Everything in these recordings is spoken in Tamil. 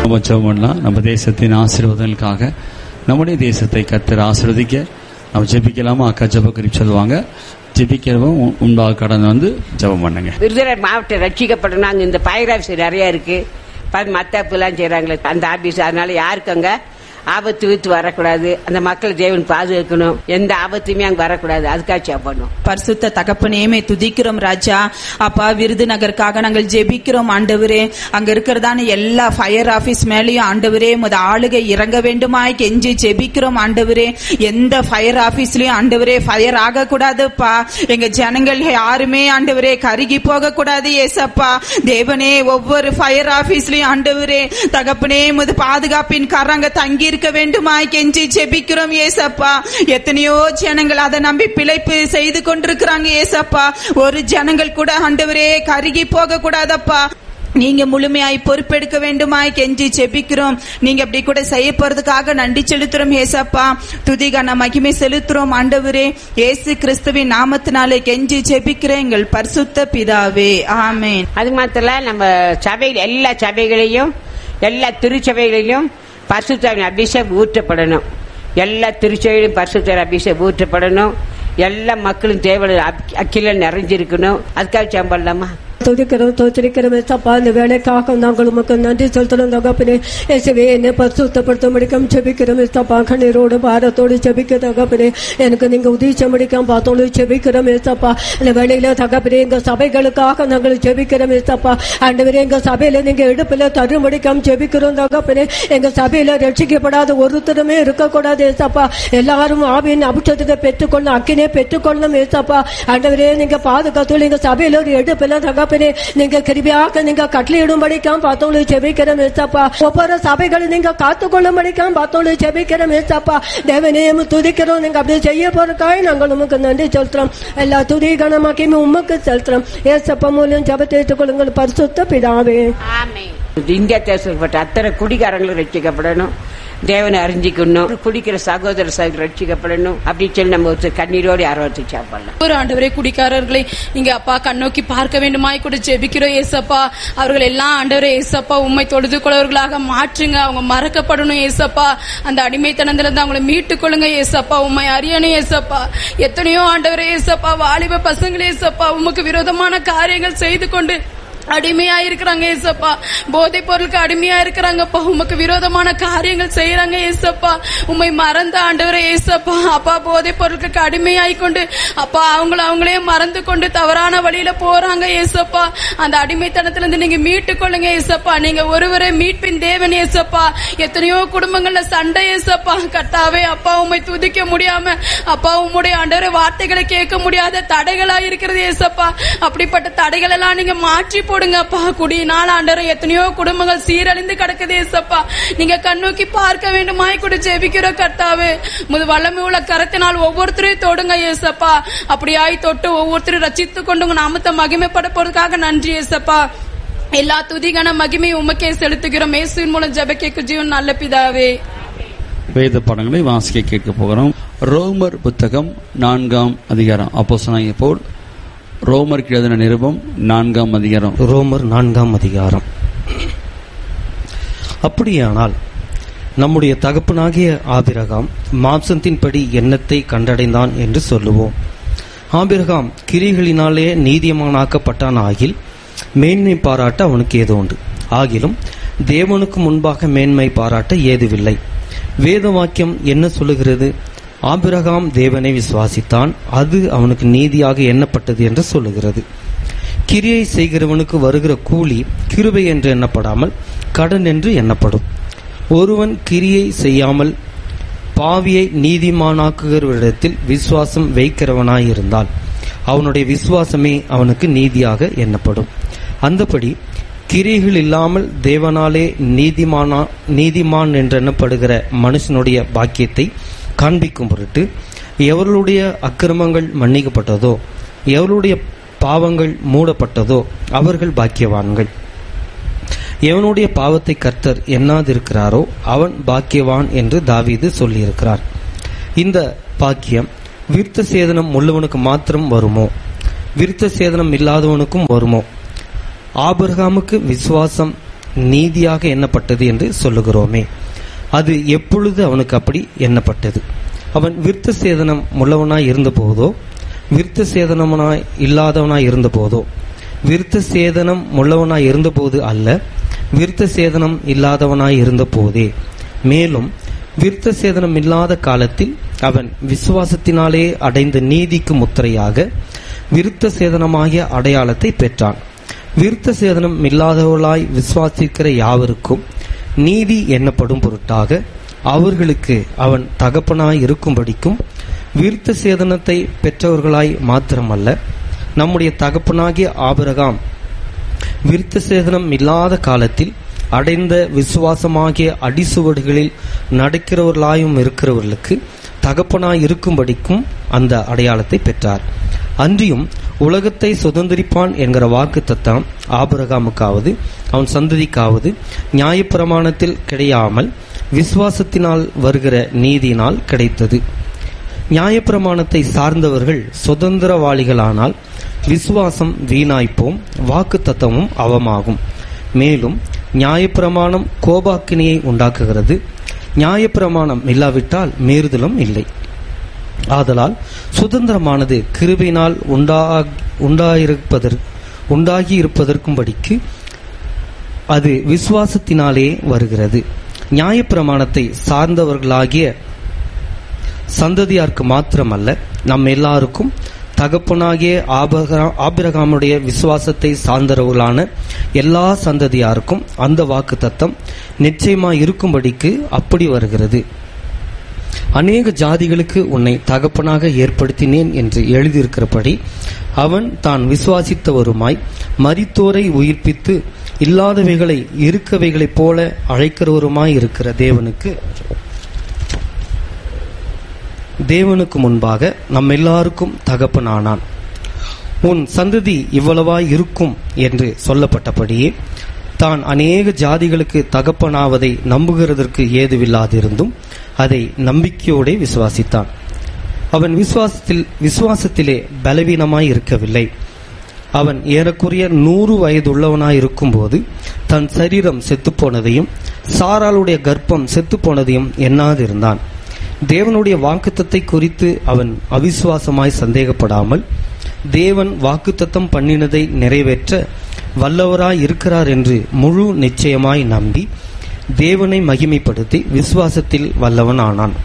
நம்ம ஜெபம் பண்ணலாம் நம்ம தேசத்தின் ஆசீர்வாதங்களுக்காக நம்முடைய தேசத்தை கத்தர் ஆசீர்வதிக்க நம்ம ஜெபிக்கலாமா அக்கா ஜெப குறிப்பு சொல்லுவாங்க ஜெபிக்கிறவங்க உ- உண்டாக கடந்து வந்து ஜெபம் பண்ணுங்க விருதுநகர் மாவட்டம் ரட்சிக்கப்படணும் அங்க இந்த ஃபயர் ஆஃபீஸ் நிறைய இருக்கு மத்தப்பெல்லாம் செய்றாங்களே அந்த ஆபீஸ் அதனால யாருக்கு அங்க ஆபத்து வித்து வரக்கூடாது அந்த மக்கள் தேவன் பாதுகாக்கணும் எந்த ஆபத்துமே அங்க வரக்கூடாது அதுக்காக செய்யப்படணும் பரிசுத்த தகப்பனேமே துதிக்கிறோம் ராஜா அப்பா விருதுநகருக்காக நாங்கள் ஜெபிக்கிறோம் ஆண்டவரே அங்க இருக்கிறதான எல்லா ஃபயர் ஆபீஸ் மேலயும் ஆண்டவரே முத ஆளுகை இறங்க வேண்டுமாய் கெஞ்சி ஜெபிக்கிறோம் ஆண்டவரே எந்த ஃபயர் ஆபீஸ்லயும் ஆண்டவரே ஃபயர் ஆக கூடாதுப்பா எங்க ஜனங்கள் யாருமே ஆண்டவரே கருகி போக கூடாது ஏசப்பா தேவனே ஒவ்வொரு ஃபயர் ஆபீஸ்லயும் ஆண்டவரே தகப்பனே முத பாதுகாப்பின் கரங்க தங்கி இருக்க வேண்டுமாய் கெஞ்சி ஜெபிக்கிறோம் ஏசப்பா எத்தனையோ ஜனங்கள் அதை நம்பி பிழைப்பு செய்து கொண்டிருக்கிறாங்க ஏசப்பா ஒரு ஜனங்கள் கூட ஆண்டவரே கருகி போக கூடாதப்பா நீங்க முழுமையாய் பொறுப்பெடுக்க வேண்டுமாய் கெஞ்சி செபிக்கிறோம் நீங்க அப்படி கூட செய்ய போறதுக்காக நன்றி செலுத்துறோம் ஏசப்பா துதிகான மகிமை செலுத்துறோம் ஆண்டவரே இயேசு கிறிஸ்துவின் நாமத்தினாலே கெஞ்சி செபிக்கிறேன் எங்கள் பரிசுத்த பிதாவே ஆமென் அது மாத்திரம் இல்ல, நம்ம சபையில் எல்லா சபைகளையும் எல்லா திருச்சபைகளிலும் பரிசுத்தாவின் அபிஷேகம் ஊற்றப்படணும் எல்லா திருச்சபையிலும் பரிசுத்தாவின் அபிஷேகம் ஊற்றப்படணும் எல்லா மக்களும் தேவை அக்கில நிறைஞ்சிருக்கணும் அதுக்காக சம்பளமா துதிக்கிறோம் தோச்சரிக்கிறோம் ஏசப்பா இந்த வேலைக்காக நாங்கள் உமக்கு நன்றி செலுத்துறோம் தகப்பனே இயேசுவே என்னை பரிசுத்தப்படுத்த முடிக்கும் செபிக்கிறோம் ஏசப்பா கண்ணீரோடு பாரத்தோடு செபிக்க தகப்பனே எனக்கு நீங்க உதவிச்ச முடிக்கும் பார்த்தோடு செபிக்கிறோம் ஏசப்பா இந்த வேலையில தகப்பனே எங்க சபைகளுக்காக நாங்கள் செபிக்கிறோம் ஏசப்பா ஆண்டவரே எங்க சபையில நீங்க இடுப்புல தரு முடிக்கும் செபிக்கிறோம் தகப்பனே எங்க சபையில ரட்சிக்கப்படாத ஒருத்தருமே இருக்கக்கூடாது ஏசப்பா எல்லாரும் ஆவியின் அபிஷேகத்தை பெற்றுக்கொள்ள அக்கினே பெற்றுக்கொள்ளணும் ஏசப்பா ஆண்டவரே நீங்க பாதுகாத்து எங்க சபையில ஒரு எடுப்பில தகப்பனே நீங்க கிருபியாக நீங்க கட்டளையிடும்படிக்காம் பார்த்தவங்களுக்கு செபிக்கிறோம் ஏசப்பா ஒவ்வொரு சபைகளை நீங்க காத்துக்கொள்ளும்படிக்காம் பார்த்தவங்களுக்கு செபிக்கிறோம் ஏசப்பா தேவனையும் துதிக்கிறோம் நீங்க அப்படி செய்ய போறதுக்காக நாங்கள் உமக்கு நன்றி செலுத்துறோம் எல்லா துதி கணமாக்கியுமே உமக்கு செலுத்துறோம் ஏசப்பா மூலியம் ஜபத்தை ஏற்றுக்கொள்ளுங்கள் பரிசுத்த பிதாவே இந்தியா தேசப்பட்ட அத்தனை குடிகாரங்களும் ரட்சிக்கப்படணும் தேவனை அறிஞ்சிக்கணும் குடிக்கிற சகோதர சகோதரி ரட்சிக்கப்படணும் அப்படின்னு சொல்லி நம்ம ஒரு கண்ணீரோடு ஆர்வத்தை சாப்பிடலாம் ஒரு ஆண்டவரே குடிக்காரர்களை நீங்க அப்பா கண்ணோக்கி பார்க்க வேண்டுமாய் கூட ஜெபிக்கிறோம் ஏசப்பா அவர்கள் எல்லாம் ஆண்டவரே ஏசப்பா உண்மை தொழுது கொள்வர்களாக மாற்றுங்க அவங்க மறக்கப்படணும் ஏசப்பா அந்த அடிமைத்தனத்துல இருந்து அவங்களை மீட்டுக் கொள்ளுங்க ஏசப்பா உண்மை அறியணும் ஏசப்பா எத்தனையோ ஆண்டவரே ஏசப்பா வாலிப பசங்களே ஏசப்பா உமக்கு விரோதமான காரியங்கள் செய்து கொண்டு அடிமையா இருக்கிறாங்க ஏசப்பா போதை பொருளுக்கு அடிமையா இருக்கிறாங்கப்பா உமக்கு விரோதமான காரியங்கள் செய்யறாங்க ஏசப்பா உம்மை மறந்த ஆண்டவரே ஏசப்பா அப்பா போதை பொருளுக்கு அடிமையாய் கொண்டு அப்பா அவங்கள அவங்களே மறந்து கொண்டு தவறான வழியில போறாங்க ஏசப்பா அந்த அடிமைத்தனத்துல இருந்து நீங்க மீட்டு கொள்ளுங்க ஏசப்பா நீங்க ஒருவரே மீட்பின் தேவன் ஏசப்பா எத்தனையோ குடும்பங்கள்ல சண்டை ஏசப்பா கட்டாவே அப்பா உம்மை துதிக்க முடியாம அப்பா உம்முடைய ஆண்டவரே வார்த்தைகளை கேட்க முடியாத தடைகளா இருக்கிறது ஏசப்பா அப்படிப்பட்ட தடைகள் எல்லாம் நீங்க மாற்றி போடுங்கப்பா குடியினால் ஆண்டவரே எத்தனையோ குடும்பங்கள் சீரழிந்து கிடக்குது ஏசப்பா நீங்க கண்ணோக்கி பார்க்க வேண்டுமாய் கூட ஜெபிக்கிற கர்த்தாவே முது வல்லமை உள்ள கரத்தினால் ஒவ்வொருத்தரையும் தொடுங்க ஏசப்பா அப்படியாய் தொட்டு ஒவ்வொருத்தரும் ரச்சித்து கொண்டு உங்க நாமத்தை மகிமைப்பட போறதுக்காக நன்றி ஏசப்பா எல்லா துதிகன மகிமை உமக்கே செலுத்துகிறோம் இயேசுவின் மூலம் ஜெப கேட்க ஜீவன் நல்ல பிதாவே வேத பாடங்களை வாசிக்க கேட்க போகிறோம் ரோமர் புத்தகம் நான்காம் அதிகாரம் அப்போஸ்தலனாகிய பவுல் ரோமருக்கு எழுதின நிருபம் நான்காம் அதிகாரம் ரோமர் நான்காம் அதிகாரம் அப்படியானால் நம்முடைய தகப்பனாகிய ஆபிரகாம் மாம்சத்தின்படி எண்ணத்தை கண்டடைந்தான் என்று சொல்லுவோம் ஆபிரகாம் கிரிகளினாலே நீதிமானாக்கப்பட்டான் ஆகில் மேன்மை பாராட்ட அவனுக்கு ஏதோ உண்டு ஆகிலும் தேவனுக்கு முன்பாக மேன்மை பாராட்ட ஏதுவில்லை வேத வாக்கியம் என்ன சொல்லுகிறது ஆபிரகாம் தேவனை விசுவாசித்தான் அது அவனுக்கு நீதியாக எண்ணப்பட்டது என்று சொல்லுகிறது கிரியை செய்கிறவனுக்கு வருகிற கூலி கிருபை என்று எண்ணப்படாமல் கடன் என்று எண்ணப்படும் ஒருவன் கிரியை செய்யாமல் பாவியை நீதிமானாக்குகிறவரிடத்தில் விசுவாசம் வைக்கிறவனாயிருந்தால் அவனுடைய விசுவாசமே அவனுக்கு நீதியாக எண்ணப்படும் அந்தபடி கிரிகள் இல்லாமல் தேவனாலே நீதிமானா நீதிமான் என்றெண்ணப்படுகிற மனுஷனுடைய பாக்கியத்தை காண்பிக்கும் பொருட்டு எவர்களுடைய அக்கிரமங்கள் மன்னிக்கப்பட்டதோ எவருடைய பாவங்கள் மூடப்பட்டதோ அவர்கள் பாக்கியவான்கள் எவனுடைய பாவத்தை கர்த்தர் எண்ணாதிருக்கிறாரோ அவன் பாக்கியவான் என்று தாவீது சொல்லியிருக்கிறார் இந்த பாக்கியம் விருத்த சேதனம் உள்ளவனுக்கு மாத்திரம் வருமோ விருத்த சேதனம் இல்லாதவனுக்கும் வருமோ ஆபிரகாமுக்கு விசுவாசம் நீதியாக எண்ணப்பட்டது என்று சொல்லுகிறோமே அது எப்பொழுது அவனுக்கு அப்படி எண்ணப்பட்டது அவன் விருத்த சேதனம் உள்ளவனாய் இருந்தபோதோ விருத்த சேதனமனாய் இல்லாதவனாய் இருந்தபோதோ விருத்த சேதனம் உள்ளவனாய் இருந்தபோது அல்ல விருத்த சேதனம் இல்லாதவனாய் இருந்தபோதே மேலும் விருத்த சேதனம் இல்லாத காலத்தில் அவன் விசுவாசத்தினாலே அடைந்த நீதிக்கு முத்திரையாக விருத்த சேதனமாகிய அடையாளத்தை பெற்றான் விருத்த சேதனம் இல்லாதவர்களாய் விசுவாசிக்கிற யாவருக்கும் நீதி எண்ணப்படும் பொருட்டாக அவர்களுக்கு அவன் தகப்பனாய் இருக்கும்படிக்கும் விருத்த சேதனத்தை பெற்றவர்களாய் மாத்திரமல்ல நம்முடைய தகப்பனாகிய ஆபிரகாம் விருத்த சேதனம் இல்லாத காலத்தில் அடைந்த விசுவாசமாகிய அடிசுவடுகளில் நடக்கிறவர்களாயும் இருக்கிறவர்களுக்கு தகப்பனாய் இருக்கும்படிக்கும் அந்த அடையாளத்தை பெற்றார் அன்றியும் உலகத்தை சுதந்திரிப்பான் என்கிற வாக்கு தத்தம் ஆபரகாமுக்காவது அவன் சந்ததிக்காவது நியாயப்பிரமாணத்தில் கிடையாமல் விசுவாசத்தினால் வருகிற நீதியினால் கிடைத்தது நியாயப்பிரமாணத்தை சார்ந்தவர்கள் சுதந்திரவாளிகளானால் விசுவாசம் வீணாய்ப்போம் வாக்கு தத்தமும் அவமாகும் மேலும் நியாயப்பிரமாணம் கோபாக்கினியை உண்டாக்குகிறது நியாயப்பிரமாணம் இல்லாவிட்டால் மீறுதலும் இல்லை ஆதலால் சுதந்திரமானது கிருபையினால் உண்டா உண்டாயிருப்பதற் உண்டாகி இருப்பதற்கும்படிக்கு அது விசுவாசத்தினாலே வருகிறது நியாயப்பிரமாணத்தை சார்ந்தவர்களாகிய சந்ததியாருக்கு மாத்திரமல்ல நம் எல்லாருக்கும் தகப்பனாகிய ஆபகா- ஆபிரகாமுடைய விசுவாசத்தை சார்ந்தவர்களான எல்லா சந்ததியாருக்கும் அந்த வாக்கு தத்தம் நிச்சயமாய் இருக்கும்படிக்கு அப்படி வருகிறது அநேக ஜாதிகளுக்கு உன்னை தகப்பனாக ஏற்படுத்தினேன் என்று எழுதியிருக்கிறபடி அவன் தான் விசுவாசித்தவருமாய் மரித்தோரை உயிர்ப்பித்து இல்லாதவைகளை இருக்கவைகளைப் போல அழைக்கிறவருமாய் இருக்கிற தேவனுக்கு தேவனுக்கு முன்பாக நம் எல்லாருக்கும் தகப்பனானான் உன் சந்ததி இவ்வளவாய் இருக்கும் என்று சொல்லப்பட்டபடியே தான் அநேக ஜாதிகளுக்கு தகப்பனாவதை நம்புகிறதற்கு ஏதுவில்லாதிருந்தும் அதை நம்பிக்கையோடே விசுவாசித்தான் அவன் விசுவாசத்தில் விசுவாசத்திலே பலவீனமாய் இருக்கவில்லை அவன் ஏறக்குறைய நூறு வயதுள்ளவனாய் இருக்கும்போது தன் சரீரம் செத்துப்போனதையும் சாராளுடைய கர்ப்பம் செத்துப்போனதையும் எண்ணாதிருந்தான் தேவனுடைய வாக்குத்தத்தை குறித்து அவன் அவிசுவாசமாய் சந்தேகப்படாமல் தேவன் வாக்குத்தத்தம் பண்ணினதை நிறைவேற்ற வல்லவராய் இருக்கிறார் என்று முழு நிச்சயமாய் நம்பி தேவனை மகிமைப்படுத்தி விசுவாசத்தில் வல்லவன் ஆனான்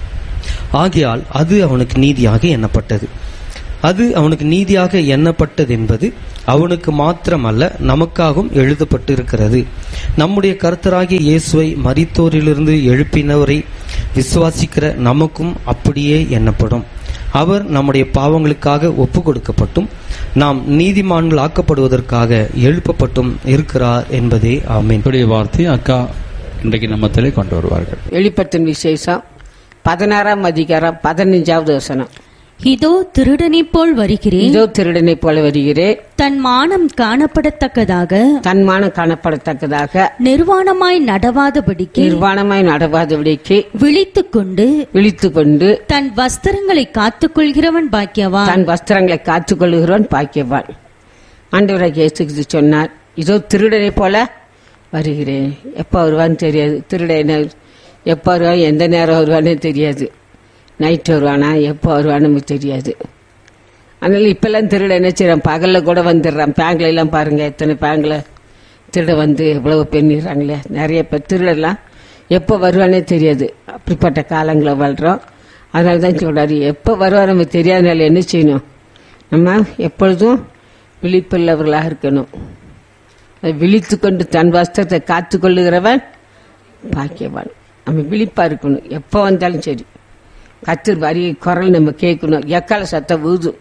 ஆகையால் அது அவனுக்கு நீதியாக எண்ணப்பட்டது அது அவனுக்கு நீதியாக எண்ணப்பட்டது என்பது அவனுக்கு மாத்திரமல்ல நமக்காகவும் எழுதப்பட்டிருக்கிறது நம்முடைய கர்த்தராகிய இயேசுவை மரித்தோரிலிருந்து எழுப்பினவரை விசுவாசிக்கிற நமக்கும் அப்படியே எண்ணப்படும் அவர் நம்முடைய பாவங்களுக்காக ஒப்பு கொடுக்கப்பட்டும் நாம் நீதிமான்கள் ஆக்கப்படுவதற்காக எழுப்பப்பட்டும் இருக்கிறார் என்பதே ஆமீன் இப்படிய வார்த்தை அக்கா இன்றைக்கு நம்மத்திலே கொண்டு வருவார்கள் வெளிப்படுத்தின் விசேஷம் பதினாறாம் அதிகாரம் பதினஞ்சாவது வசனம் இதோ திருடனைப் போல் வருகிறேன் இதோ திருடனை போல வருகிறேன் தன் மானம் காணப்படத்தக்கதாக தன்மானம் காணப்படத்தக்கதாக நிர்வாணமாய் நடவாதபடிக்கு நிர்வாணமாய் நடவாதபடிக்கு விழித்துக் கொண்டு விழித்து கொண்டு தன் வஸ்திரங்களை காத்துக் கொள்கிறவன் பாக்கியவான் தன் வஸ்திரங்களை காத்துக் கொள்ளுகிறவன் பாக்கியவான் ஆண்டவராக இயேசு கிறிஸ்து சொன்னார் இதோ திருடனை போல வருகிறேன் எப்போ வருவான்னு தெரியாது திருடனை எப்போ வருவான் எந்த நேரம் வருவான்னு தெரியாது நைட் வருவானா எப்போ வருவான்னு நமக்கு தெரியாது அதனால இப்பெல்லாம் திருட என்ன செய்யறான் பகல்ல கூட வந்துடுறான் பேங்க்ல எல்லாம் பாருங்க எத்தனை பேங்க்ல திருட வந்து எவ்வளவு பெண்ணிடுறாங்களே நிறைய பேர் திருடெல்லாம் எப்போ வருவானே தெரியாது அப்படிப்பட்ட காலங்களை வாழ்றோம் அதனால தான் சொல்றாரு எப்போ வருவார் நமக்கு தெரியாதனால என்ன செய்யணும் நம்ம எப்பொழுதும் விழிப்புள்ளவர்களாக இருக்கணும் அதை விழித்து கொண்டு தன் வஸ்திரத்தை காத்து கொள்ளுகிறவன் பாக்கியவான் நம்ம விழிப்பா இருக்கணும் எப்போ வந்தாலும் சரி கத்தர் வரி குரல் நம்ம கேட்கணும் எக்கால சத்தம் ஊதும்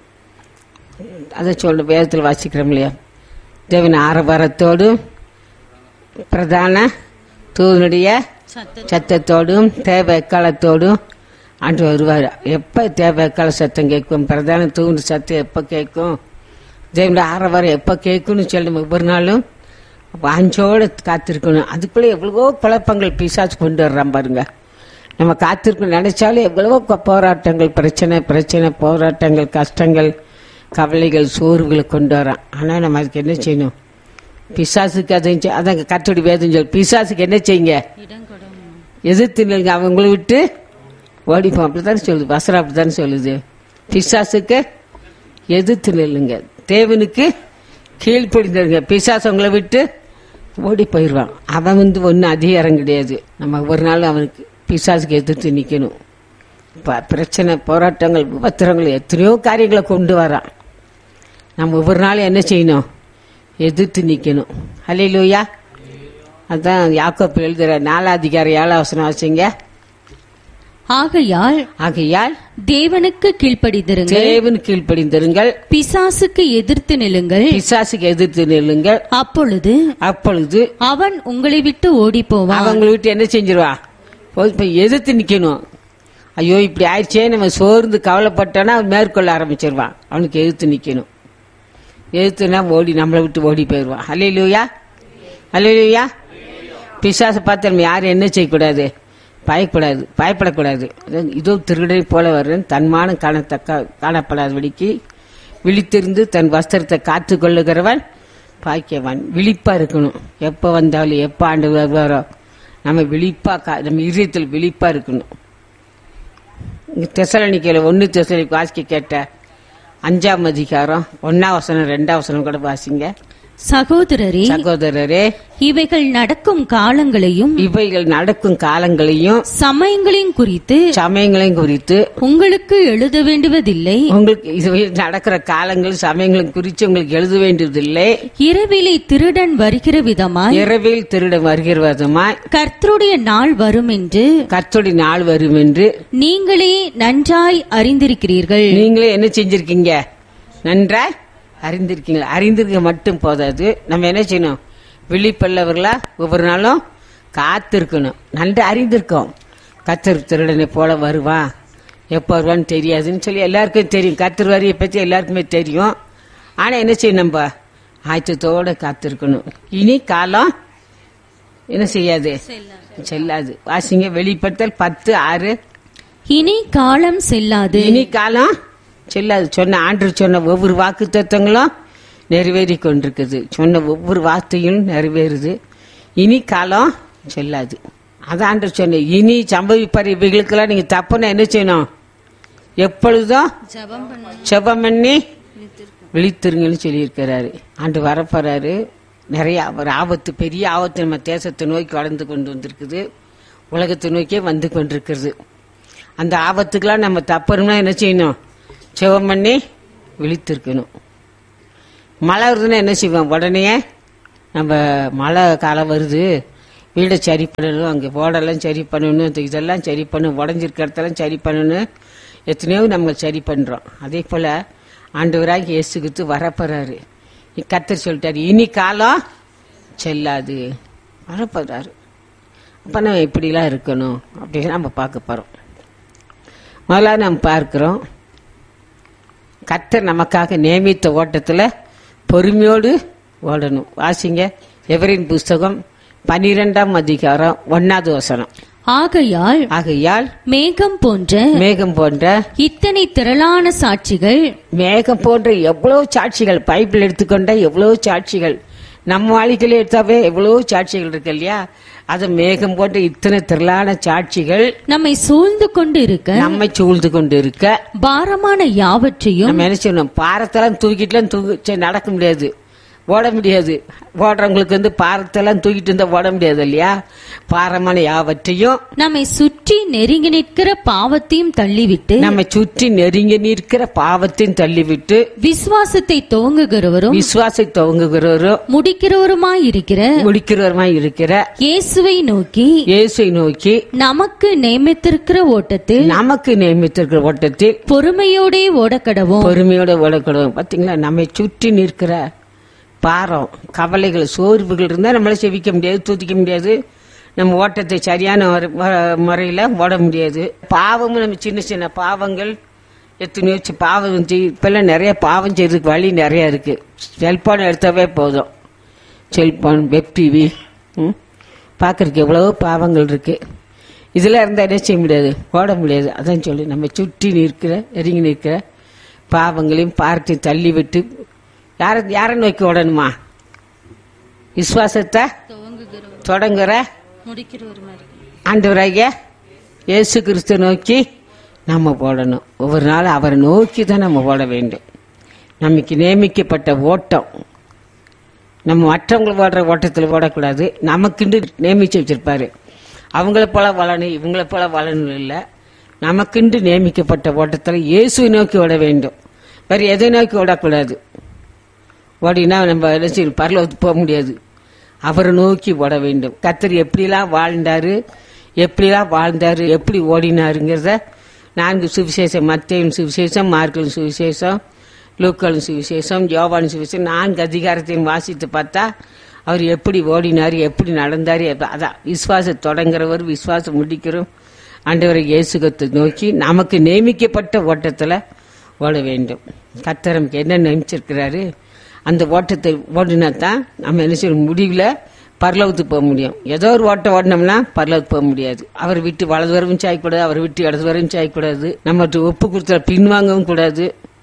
அதை சொல்ல வேதத்தில் வாசிக்கிறோம் இல்லையா தேவன் ஆரவாரத்தோடும் பிரதான தூதனுடைய சத்தத்தோடும் தேவ எக்காலத்தோடும் ஆண்டு வருவார் எப்போ தேவ எக்கால சத்தம் கேட்கும் பிரதான தூண்டு சத்தம் எப்போ கேட்கும் தேவனுடைய ஆரவாரம் எப்போ கேட்கும்னு சொல்லி நம்ம ஒவ்வொரு நாளும் வாஞ்சோடு காத்திருக்கணும் அதுக்குள்ளே எவ்வளவோ குழப்பங்கள் பிசாசு கொண்டு வர்றான் பாருங்க நம்ம காத்திருக்கணும் நினைச்சாலும் எவ்வளவோ கொ- போராட்டங்கள் பிரச்சனை பிரச்சனை போராட்டங்கள் கஷ்டங்கள் கவலைகள் சோர்வுகளை கொண்டு வரான் ஆனால் நம்ம அதுக்கு என்ன செய்யணும் பிசாசுக்கு அதை செய்- அதாங்க கத்தோடி வேதம் சொல் பிசாசுக்கு என்ன செய்யுங்க எதிர்த்து நில்லுங்க அவங்கள விட்டு ஓடிப்போம் அப்படித்தானே சொல்லுது வசனம் அப்படித்தானே சொல்லுது பிசாசுக்கு எதிர்த்து நில்லுங்க தேவனுக்கு கீழ்ப்படிந்துருங்க பிசாசு உங்களை விட்டு ஓடி போயிடுவான் அவன் வந்து ஒன்றும் அதிகாரம் கிடையாது நம்ம ஒரு நாள் அவனுக்கு பிசாசுக்கு எதிர்த்து நிற்கணும் ப- பிரச்சனை போராட்டங்கள் உபத்திரங்கள் எத்தனையோ காரியங்களை கொண்டு வரான் நம்ம ஒவ்வொரு நாளும் என்ன செய்யணும் எதிர்த்து நிற்கணும் ஹalleluya அதான் யாக்கோப்பு எழுதுற நாலாதிகாரி ஏழாம் வசனம் வச்சுங்க ஆகையால் ஆகையால் தேவனுக்கு கீழ்ப்படிந்திருங்கள் தேவன் கீழ்ப்படிந்திருங்கள் பிசாசுக்கு எதிர்த்து நில்லுங்கள் பிசாசுக்கு எதிர்த்து நில்லுங்கள் அப்பொழுது அப்பொழுது அவன் உங்களை விட்டு ஓடி போவான் அவங்க விட்டு என்ன செஞ்சிருவா போய் இப்ப எதிர்த்து நிக்கணும் ஐயோ இப்படி ஆயிடுச்சே நம்ம சோர்ந்து கவலைப்பட்டோன்னா அவன் மேற்கொள்ள ஆரம்பிச்சிருவான் அவனுக்கு எதிர்த்து நிக்கணும் எதிர்த்துனா ஓடி நம்மளை விட்டு ஓடி போயிடுவான் அல்லையிலூயா அல்லையிலூயா பிசாசை பார்த்து நம்ம யாரும் என்ன செய்யக்கூடாது பயப்படாது பயப்படக்கூடாது அதான் இதோ திருடனை போல வர்றேன் தன்மானம் காணத்தக்க காணப்படாதபடிக்கு விழித்திருந்து தன் வஸ்திரத்தை காத்து கொள்ளுகிறவன் பாக்கியவான் விழிப்பா இருக்கணும் எப்போ வந்தாலும் எப்போ ஆண்டு வருவாரோ நம்ம விழிப்பா கா- நம்ம இதயத்தில் விழிப்பா இருக்கணும் இங்க தெசலனிக்கையில் ஒன்று தெசலனிக்கு வாசிக்க கேட்ட அஞ்சாம் அதிகாரம் ஒன்னாம் வசனம் ரெண்டாம் வசனம் கூட வாசிங்க சகோதரரே சகோதரரே இவைகள் நடக்கும் காலங்களையும் இவைகள் நடக்கும் காலங்களையும் சமயங்களையும் குறித்து சமயங்களையும் குறித்து உங்களுக்கு எழுத வேண்டுவதில்லை உங்களுக்கு இது நடக்கிற காலங்கள் சமயங்களும் குறித்து உங்களுக்கு எழுத வேண்டியதில்லை இரவிலே திருடன் வருகிற விதமாய் இரவில் திருட வருகிறவதுமாய் கர்த்தருடைய நாள் வரும் என்று கர்த்தருடைய நாள் வரும் என்று நீங்களே நன்றாய் அறிந்திருக்கிறீர்கள் நீங்களே என்ன செஞ்சிருக்கீங்க நன்றாய் அறிந்திருக்கீங்களா அறிந்திருக்க மட்டும் போதாது நம்ம என்ன செய்யணும் விழிப்பல்லவர்களா ஒவ்வொரு நாளும் காத்திருக்கணும் நன்று அறிந்திருக்கோம் கத்தர் திருடனை போல வருவான் எப்போ வருவான்னு தெரியாதுன்னு சொல்லி எல்லாருக்கும் தெரியும் கத்தர் வரியை பற்றி எல்லாருக்குமே தெரியும் ஆனால் என்ன செய்யணும் நம்ம ஆயத்தத்தோட காத்திருக்கணும் இனி காலம் என்ன செய்யாது செல்லாது வாசிங்க வெளிப்படுத்தல் பத்து ஆறு இனி காலம் செல்லாது இனி காலம் செல்லாது சொன்ன ஆண்டு சொன்ன ஒவ்வொரு வாக்கு தத்துவங்களும் நிறைவேறி கொண்டிருக்குது சொன்ன ஒவ்வொரு வார்த்தையும் நிறைவேறுது இனி காலம் செல்லாது அதான் ஆண்டு சொன்ன இனி சம்பவிப்பார் இவைகளுக்கெல்லாம் நீங்க தப்புன்னா என்ன செய்யணும் எப்பொழுதும் ஜெபம் பண்ணி விழித்திருங்கன்னு சொல்லியிருக்கிறாரு ஆண்டு வரப்போறாரு நிறைய ஒரு ஆபத்து பெரிய ஆபத்து நம்ம தேசத்தை நோக்கி வளர்ந்து கொண்டு வந்திருக்குது உலகத்தை நோக்கியே வந்து கொண்டிருக்கிறது அந்த ஆபத்துக்கெல்லாம் நம்ம தப்பணும்னா என்ன செய்யணும் ஜெபம் பண்ணி விழித்திருக்கணும் மழை வருதுன்னா என்ன செய்வோம் உடனே நம்ம மழை காலம் வருது வீடை சரி பண்ணணும் அங்கே ஓடெல்லாம் சரி பண்ணணும் இந்த இதெல்லாம் சரி பண்ணணும் உடஞ்சிருக்க இடத்தெல்லாம் சரி பண்ணணும் எத்தனையோ நம்ம சரி பண்ணுறோம் அதே போல் ஆண்டவராகி இயேசுகிட்டு வரப்போறாரு கத்தர் சொல்லிட்டாரு இனி காலம் செல்லாது வரப்போறாரு அப்போ நம்ம இப்படிலாம் இருக்கணும் அப்படின்னு நம்ம பார்க்க போகிறோம் முதல்ல நம்ம பார்க்கிறோம் கர்த்தர் நமக்காக நியமித்த ஓட்டத்துல பொறுமையோடு ஓடணும் வாசிங்க எவரின் புஸ்தகம் பனிரெண்டாம் அதிகாரம் ஒன்னாவது வசனம் ஆகையால் ஆகையால் மேகம் போன்ற மேகம் போன்ற இத்தனை திரளான சாட்சிகள் மேகம் போன்ற எவ்வளவு சாட்சிகள் பைபிள் எடுத்துக்கொண்டா எவ்வளவு சாட்சிகள் நம்ம வாழ்க்கையில எடுத்தாவே எவ்வளவு சாட்சிகள் இருக்கு இல்லையா அது மேகம் போன்ற இத்தனை திரளான சாட்சிகள் நம்மை சூழ்ந்து கொண்டு இருக்க நம்மை சூழ்ந்து கொண்டு இருக்க பாரமான யாவற்றையும் நம்ம என்ன செய்யணும் பாரத்தெல்லாம் தூக்கிட்டுலாம் தூக்கி சரி, நடக்க முடியாது ஓட முடியாது ஓடுறவங்களுக்கு வந்து பாரத்தெல்லாம் தூக்கிட்டு இருந்தா ஓட முடியாது இல்லையா பாரமான யாவற்றையும் நம்மை சுற்றி நெருங்கி நிற்கிற பாவத்தையும் தள்ளிவிட்டு நம்ம சுற்றி நெருங்கி நிற்கிற பாவத்தையும் தள்ளிவிட்டு விசுவாசத்தை துவங்குகிறவரும் விசுவாசை துவங்குகிறவரும் முடிக்கிறவருமாயிருக்கிற முடிக்கிறவருமாய் இருக்கிற இயேசுவை நோக்கி இயேசுவை நோக்கி நமக்கு நியமித்திருக்கிற ஓட்டத்தில் நமக்கு நியமித்திருக்கிற ஓட்டத்தில் பொறுமையோடே ஓடக்கடவோம் பொறுமையோட ஓடக்கூடாது பாத்தீங்களா நம்மை சுற்றி நிற்கிற பாரம் கவலைகள் சோர்வுகள் இருந்தா நம்மளால செவிக்க முடியாது தூத்திக்க முடியாது நம்ம ஓட்டத்தை சரியான முறை- முறை- முறையில ஓட முடியாது பாவமும் நம்ம சின்ன சின்ன பாவங்கள் எத்தனையோ சி- பாவம் செய் இப்பெல்லாம் நிறைய பாவம் செய்யறதுக்கு வழி நிறைய இருக்கு செல்போன் எடுத்தாவே போதும் செல்போன் வெப் டிவி பார்க்கறதுக்கு எவ்வளவோ பாவங்கள் இருக்கு இதெல்லாம் இருந்தால் என்ன செய்ய முடியாது ஓட முடியாது அதான் சொல்லி நம்ம சுற்றி நிற்கிற நெருங்கி நிற்கிற பாவங்களையும் பார்த்து தள்ளி விட்டு யாரை யாரை நோக்கி ஓடணுமா விசுவாசத்தை தொடங்குற முடிக்கிறவர் மாதிரி ஆண்டவராகிய இயேசு கிறிஸ்து நோக்கி நம்ம போடணும் ஒவ்வொரு நாள் அவரை நோக்கி தான் நம்ம போட வேண்டும் நமக்கு நியமிக்கப்பட்ட ஓட்டம் நம்ம மற்றவங்க ஓடுற ஓட்டத்தில் ஓடக்கூடாது நமக்குண்டு நியமிச்சு வச்சிருப்பாரு அவங்கள போல வளரணும் இவங்கள போல வளரணும் இல்லை நமக்குண்டு நியமிக்கப்பட்ட ஓட்டத்தில் இயேசுவை நோக்கி ஓட வேண்டும் வேற எதை நோக்கி ஓடக்கூடாது ஓடினா நம்ம என்ன செய்யணும் பரலோகத்துக்கு போக முடியாது அவரை நோக்கி ஓட வேண்டும் கத்தர் எப்படிலாம் வாழ்ந்தாரு எப்படிலாம் வாழ்ந்தாரு எப்படி ஓடினாருங்கிறத நான்கு சுவிசேஷம் மத்தேயின் சுவிசேஷம் மார்க்கலின் சுவிசேஷம் லூக்கலின் சுவிசேஷம் யோவான் சுவிசேஷம் நான்கு அதிகாரத்தையும் வாசித்து பார்த்தா அவர் எப்படி ஓடினார் எப்படி நடந்தார் எப்ப- அதான் விசுவாசம் தொடங்குறவர் விசுவாசம் முடிக்கிறோம் ஆண்டவரை இயேசுகத்தை நோக்கி நமக்கு நியமிக்கப்பட்ட ஓட்டத்தில் ஓட வேண்டும் கத்தர் நமக்கு என்ன நியமிச்சிருக்கிறாரு அந்த ஓட்டத்தை ஓடினா தான் நம்ம என்ன செய்யணும் முடிவில் பரலவத்துக்கு போக முடியும் ஏதோ ஒரு ஓட்டம் ஓடினோம்னா பரலவத்துக்கு போக முடியாது அவர் விட்டு வலது வரவும் சாயக்கூடாது அவர் விட்டு இடது வரவும் சாயக்கூடாது நம்ம ஒப்பு கொடுத்த பின்வாங்கவும் கூடாது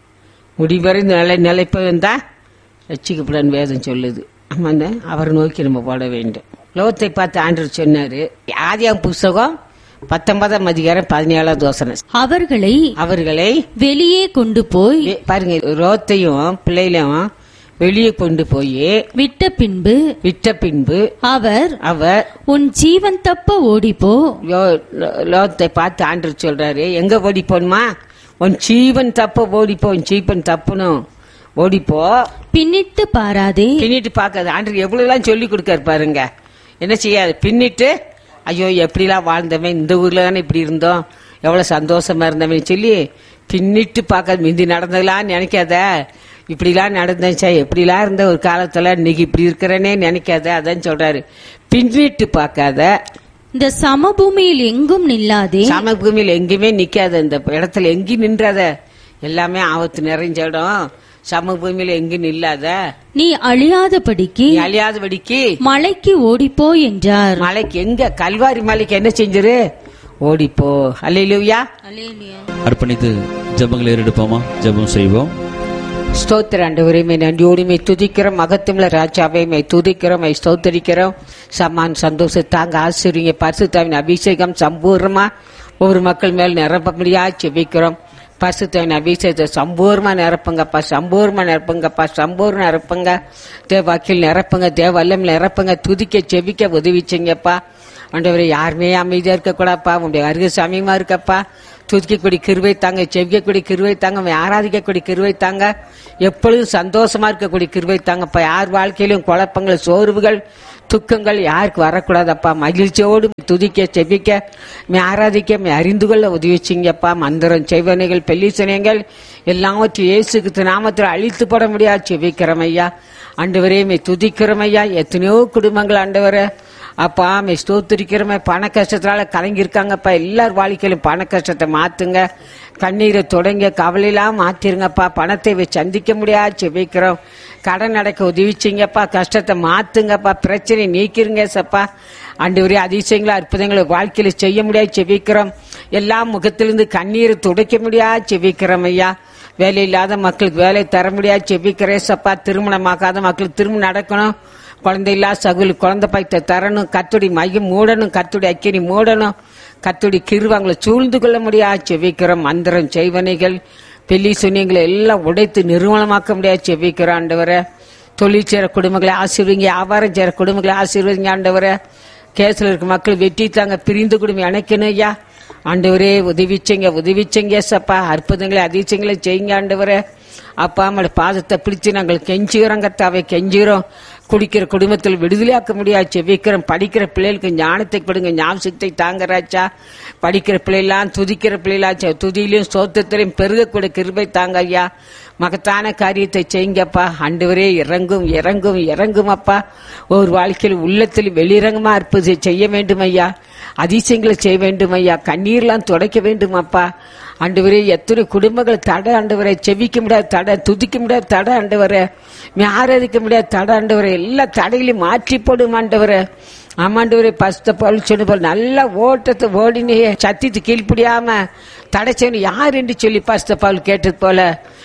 முடிவரை நிலை நிலைப்பவன் தான் ரட்சிக்கப்படான்னு வேதம் சொல்லுது ஆமாங்க அவரை நோக்கி நம்ம போட வேண்டும் லோகத்தை பார்த்து ஆண்டவர் சொன்னாரு ஆதியாம் புஸ்தகம் பத்தொன்பதாம் அதிகாரம் பதினேழாவது யோசனை அவர்களை அவர்களை வெளியே கொண்டு போய் வெ- பாருங்க ரோத்தையும் பிள்ளைகளையும் வெளியே கொண்டு போய் விட்ட பின்பு விட்ட பின்பு அவர் அவர் உன் ஜீவன் தப்ப ஓடிப்போ லோ- லோ- லோகத்தை பார்த்து ஆண்டவர் சொல்றாரு எங்க ஓடி போகணுமா உன் ஜீவன் தப்ப ஓடிப்போ உன் ஜீவன் தப்புனும் ஓடிப்போ பின்னிட்டு பாராதே பின்னிட்டு பார்க்காது ஆண்டவர் எவ்வளவு எல்லாம் சொல்லி கொடுக்காரு பாருங்க என்ன செய்யாது பின்னிட்டு ஐயோ எப்படிலாம் வாழ்ந்தவன் இந்த ஊர்ல தானே இப்படி இருந்தோம் எவ்வளவு சந்தோஷமா இருந்தவன் சொல்லி பின்னிட்டு பார்க்காது மிந்தி நடந்ததெல்லாம் நினைக்காத இப்படிலாம் நடந்துச்சா எப்படிலாம் இருந்த ஒரு காலத்துல இன்னைக்கு இப்படி இருக்கிறேனே நினைக்காத அதான் சொல்றாரு பின்னிட்டு பார்க்காத இந்த சமபூமியில் எங்கும் நில்லாதே சமபூமியில் எங்கேயுமே நிக்காத இந்த இடத்துல எங்கேயும் நின்றாத எல்லாமே ஆபத்து நிறைஞ்ச இடம் சமபூமியில எங்கேயும் நில்லாத நீ அழியாதபடிக்கு நீ அழியாதபடிக்கு மலைக்கு ஓடிப்போ என்றார் மலைக்கு எங்க கல்வாரி மலைக்கு என்ன செஞ்சிரு ஓடிப்போ அல்லையிலுயா அர்ப்பணித்து ஜெபங்களை ஏறெடுப்போமா ஜெபம் செய்வோம் ஸ்தோத்திர ஆண்டவரையுமே நன்றியோடுமை துதிக்கிறோம் மகத்துமில்ல ராஜாவையுமே துதிக்கிறோம் மை ஸ்தோத்தரிக்கிறோம் சமான் சந்தோஷம் தாங்க ஆசிரியங்க பரிசுத்தாவின் அபிஷேகம் சம்பூர்ணமா ஒவ்வொரு மக்கள் மேல் நிரப்ப முடியா செபிக்கிறோம் பரிசுத்தாவின் அபிஷேகத்தை சம்பூர்ணமா நிரப்புங்கப்பா சம்பூர்ணமா நிரப்புங்கப்பா சம்பூர்ண நிரப்புங்க தேவாக்கில் நிரப்புங்க தேவ அல்லம் நிரப்புங்க துதிக்க செபிக்க உதவிச்சிங்கப்பா ஆண்டவரே யாருமே அமைதியா இருக்கக்கூடாப்பா உங்களுடைய அருக சமயமா இருக்கப்பா துதிக்கக்கூடிய கிருவை தாங்க செவிக்கக்கூடிய கிருவை தாங்க உம்மை ஆராதிக்கக்கூடிய கிருவை தாங்க எப்பொழுதும் சந்தோஷமா இருக்கக்கூடிய கிருவை தாங்கப்பா யார் வாழ்க்கையிலும் குழப்பங்கள் சோர்வுகள் துக்கங்கள் யாருக்கு வரக்கூடாதப்பா மகிழ்ச்சியோடு துதிக்க செபிக்க மே ஆராதிக்க மே அறிந்து கொள்ள உதவி செய்யுங்கப்பா மந்திரம் செய்வனைகள் பெல்லிசனைகள் எல்லாவற்றையும் இயேசுக்கு நாமத்தில் அழித்து போட முடியாது செபிக்கிறோம் ஐயா ஆண்டவரே மே துதிக்கிறோம் ஐயா எத்தனையோ குடும்பங்கள் ஆண்டவரே அப்பா மே ஸ்தோத்திரிக்கிறோமே பண கஷ்டத்தினால கலங்கியிருக்காங்கப்பா எல்லார் வாழ்க்கையிலும் பண கஷ்டத்தை மாத்துங்க கண்ணீரை தொடங்க கவலையெல்லாம் மாத்திருங்கப்பா பணத்தை வச்சு சந்திக்க முடியாது செபிக்கிறோம் கடன் அடைக்க உதவிச்சிங்கப்பா கஷ்டத்தை மாத்துங்கப்பா பிரச்சனை நீக்கிருங்க சப்பா ஆண்டவரே அதிசயங்களை அற்புதங்களை வாழ்க்கையில செய்ய முடியாது செபிக்கிறோம் எல்லா முகத்திலிருந்து கண்ணீரை துடைக்க முடியாது செபிக்கிறோம் ஐயா வேலை இல்லாத மக்களுக்கு வேலை தர முடியாது செபிக்கிறேன் சப்பா திருமணமாக்காத மக்களுக்கு திருமணம் நடக்கணும் குழந்தை இல்லா சகுல் குழந்தை பைத்த தரணும் கத்துடி மையம் மூடணும் கத்துடி அக்கினி மூடணும் கத்துடி கிருவாங்களை சூழ்ந்து கொள்ள முடியாது செவிக்கிறோம் மந்திரம் செய்வனைகள் பெல்லி சுனியங்களை எல்லாம் உடைத்து நிர்மூலமாக்க முடியாது செவிக்கிறோம் ஆண்டவரை தொழில் செய்கிற குடும்பங்களை ஆசீர்வதிங்க வியாபாரம் செய்கிற குடும்பங்களை ஆசீர்வதிங்க ஆண்டவரை கேஸ்ல இருக்க மக்கள் வெட்டி தாங்க பிரிந்து குடும்பம் இணைக்கணும் ஐயா ஆண்டவரே உதவிச்சங்க உதவிச்சங்க சப்பா அற்புதங்களை அதிசயங்களை செய்யுங்க ஆண்டவரே அப்பா அம்மாவோட பாதத்தை பிடிச்சு நாங்கள் கெஞ்சுகிறோம் கத்தாவை கெஞ்சுகிறோம் குடிக்கிற குடும்பத்தில் விடுதலையாக்க முடியாது செவிக்கிறோம் படிக்கிற பிள்ளைகளுக்கு ஞானத்தை கொடுங்க ஞாபகத்தை தாங்கராச்சா படிக்கிற பிள்ளைலாம் துதிக்கிற பிள்ளைலாச்சா துதியிலையும் சோத்தத்திலையும் பெருகக்கூடிய கிருபை தாங்க ஐயா மகத்தான காரியத்தை செய்யுங்கப்பா ஆண்டவரே இறங்கும் இறங்கும் இறங்கும் அப்பா ஒரு வாழ்க்கையில் உள்ளத்தில் வெளியிறங்குமா இருப்பது செய்ய வேண்டும் ஐயா அதிசயங்களை செய்ய வேண்டும் ஐயா கண்ணீர்லாம் துடைக்க வேண்டும் அப்பா ஆண்டவரே எத்தனை குடும்பங்கள் தடை ஆண்டவரை செவிக்க முடியாது தடை துதிக்க முடியாது தடை ஆண்டவரை ஆராதிக்க முடியாது தடை ஆண்டவரை எல்லா தடைகளையும் மாற்றி போடும் ஆண்டவரை ஆமாண்டவரே பஸ்த பால் சொன்ன போல் நல்ல ஓட்டத்தை ஓடினே சத்தித்து கீழ்ப்படியாம தடைச்சவன் யார் என்று சொல்லி பஸ்த பால் கேட்டது போல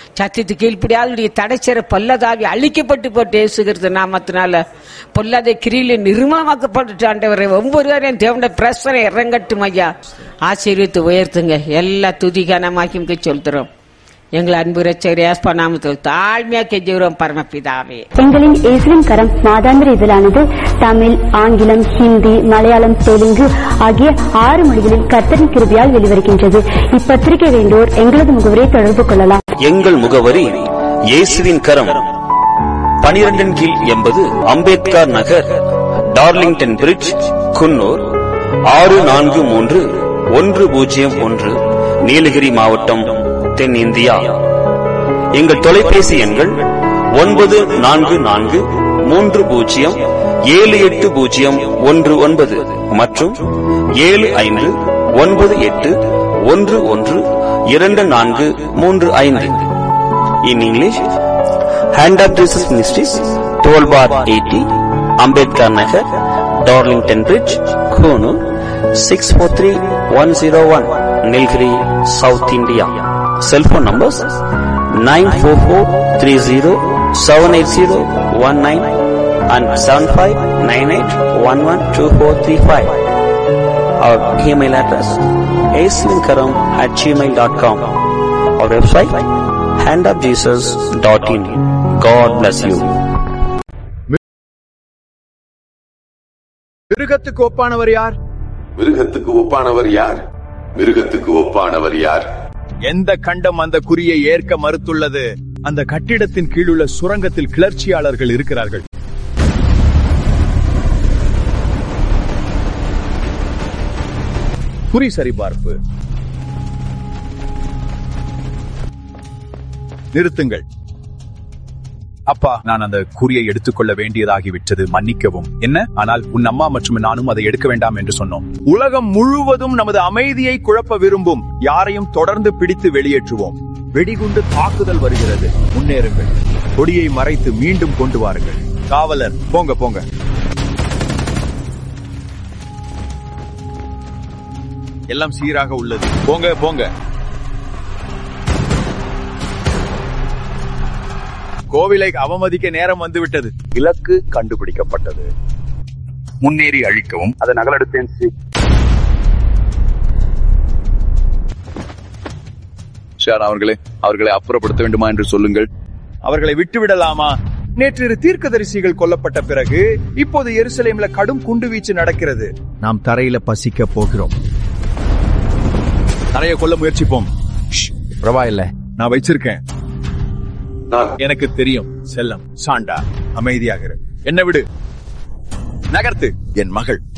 சத்தியத்து கீழ்ப்படியாதுடைய தடைச்சர பொல்லதாவி அழிக்கப்பட்டு போட்டு இயேசுகிறது நாமத்தினால பொல்லாத கிரியில நிர்மலமாக்கப்பட்டு ஆண்டவரை ஒவ்வொருவரையும் தேவனுடைய பிரசனை இறங்கட்டும் ஐயா ஆசீர்வித்து உயர்த்துங்க எல்லா துதிகானமாக்கி சொல்கிறோம் எங்கள் அன்பு ரச்சகர் ஏஸ்பா நாமத்தில் தாழ்மையா கெஞ்சுகிறோம் பரமபிதாவே எங்களின் இஸ்லிம் கரம் மாதாந்திர இதழானது தமிழ் ஆங்கிலம் ஹிந்தி மலையாளம் தெலுங்கு ஆகிய ஆறு மொழிகளில் கர்த்தரின் கிருபியால் வெளிவருகின்றது இப்பத்திரிகை வேண்டோர் எங்களது முகவரை தொடர்பு கொள்ளலாம் எங்கள் முகவரி இயேசுவின் கரம் பனிரெண்டின் கீழ் எண்பது அம்பேத்கர் நகர் டார்லிங்டன் பிரிட்ஜ் குன்னூர் ஆறு நான்கு மூன்று ஒன்று பூஜ்ஜியம் ஒன்று நீலகிரி மாவட்டம் தென்னிந்தியா எங்கள் தொலைபேசி எண்கள் ஒன்பது நான்கு நான்கு மூன்று பூஜ்ஜியம் ஏழு எட்டு பூஜ்ஜியம் ஒன்று ஒன்பது மற்றும் ஏழு ஐந்து ஒன்பது எட்டு ஒன்று ஒன்று இரண்டு நான்கு மூன்று ஐந்து in English hand of Jesus ministries twelve bar eighty Ambedkar Nagar Darlington Bridge Coonoor six four three one zero one Nilgiri South India cellphone numbers nine four four three zero seven eight zero one nine and seven five nine eight one one two four three five our email address ஏஸ்லிங்கரம் at Gmail dot com our website hand of Jesus dot in God plus you மிருகத்துக்கு ஒப்பானவர் யார் மிருகத்துக்கு ஒப்பானவர் யார் மிருகத்துக்கு ஒப்பானவர் யார் எந்த கண்டம் அந்த குறியை ஏற்க மறுத்துள்ளது அந்த கட்டிடத்தின் கீழுள்ள சுரங்கத்தில் கிளர்ச்சியாளர்கள் இருக்கிறார்கள் குறி சரிபார்ப்பு நிறுத்துங்கள் அப்பா நான் அந்த குறியை எடுத்துக்கொள்ள வேண்டியதாகிவிட்டது மன்னிக்கவும் என்ன ஆனால் உன் அம்மா மற்றும் நானும் அதை எடுக்க வேண்டாம் என்று சொன்னோம் உலகம் முழுவதும் நமது அமைதியை குழப்ப விரும்பும் யாரையும் தொடர்ந்து பிடித்து வெளியேற்றுவோம் வெடிகுண்டு தாக்குதல் வருகிறது முன்னேறுங்கள் கொடியை மறைத்து மீண்டும் கொண்டு வாருங்கள் காவலர் போங்க போங்க எல்லாம் சீராக உள்ளது போங்க போங்க கோவிலை அவமதிக்க நேரம் வந்துவிட்டது இலக்கு கண்டுபிடிக்கப்பட்டது முன்னேறி அழிக்கவும் அதை நகலெடுத்தேன் ஷார் அவர்களே அவர்களை அப்புறப்படுத்த வேண்டுமா என்று சொல்லுங்கள் அவர்களை விட்டுவிடலாமா நேற்று தீர்க்கதரிசிகள் கொல்லப்பட்ட பிறகு இப்போது எருசலேம்ல கடும் குண்டுவீச்சு நடக்கிறது நாம் தரையில பசிக்க போகிறோம் தரைய கொல்ல முயற்சிப்போம் ஷ், பரவாயில்ல நான் வச்சிருக்கேன் நான் எனக்கு தெரியும் செல்லம் சாண்டா அமைதியாக இரு. என்ன விடு நகர்த்து என் மகள்